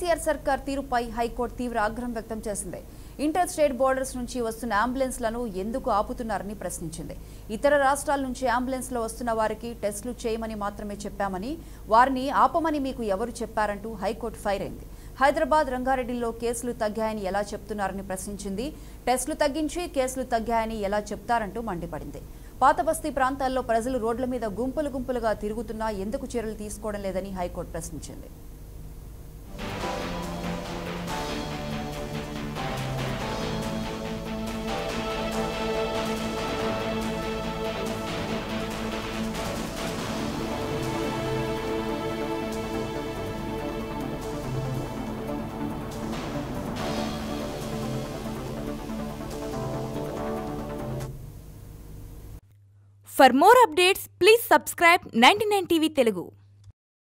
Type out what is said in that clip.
కేసీఆర్ సర్కార్ తీరుపై హైకోర్టు తీవ్ర ఆగ్రహం వ్యక్తం చేసింది ఇంటర్ స్టేట్ బోర్డర్స్ నుంచి వస్తున్న అంబులెన్స్లను ఎందుకు ఆపుతున్నారని ప్రశ్నించింది ఇతర రాష్ట్రాల నుంచి అంబులెన్స్లో వస్తున్న వారికి టెస్టులు చేయమని మాత్రమే చెప్పామని వారిని ఆపమని మీకు ఎవరు చెప్పారంటూ హైకోర్టు ఫైర్ అయింది హైదరాబాద్ రంగారెడ్డిలో కేసులు తగ్గాయని ఎలా చెప్తున్నారని ప్రశ్నించింది టెస్టులు తగ్గించి కేసులు తగ్గాయని ఎలా చెప్తారంటూ మండిపడింది పాత బస్తీ ప్రాంతాల్లో ప్రజలు రోడ్ల మీద గుంపులు గుంపులుగా తిరుగుతున్నా ఎందుకు చర్యలు తీసుకోవడం లేదని హైకోర్టు ప్రశ్నించింది For more updates, please subscribe 99 TV Telugu.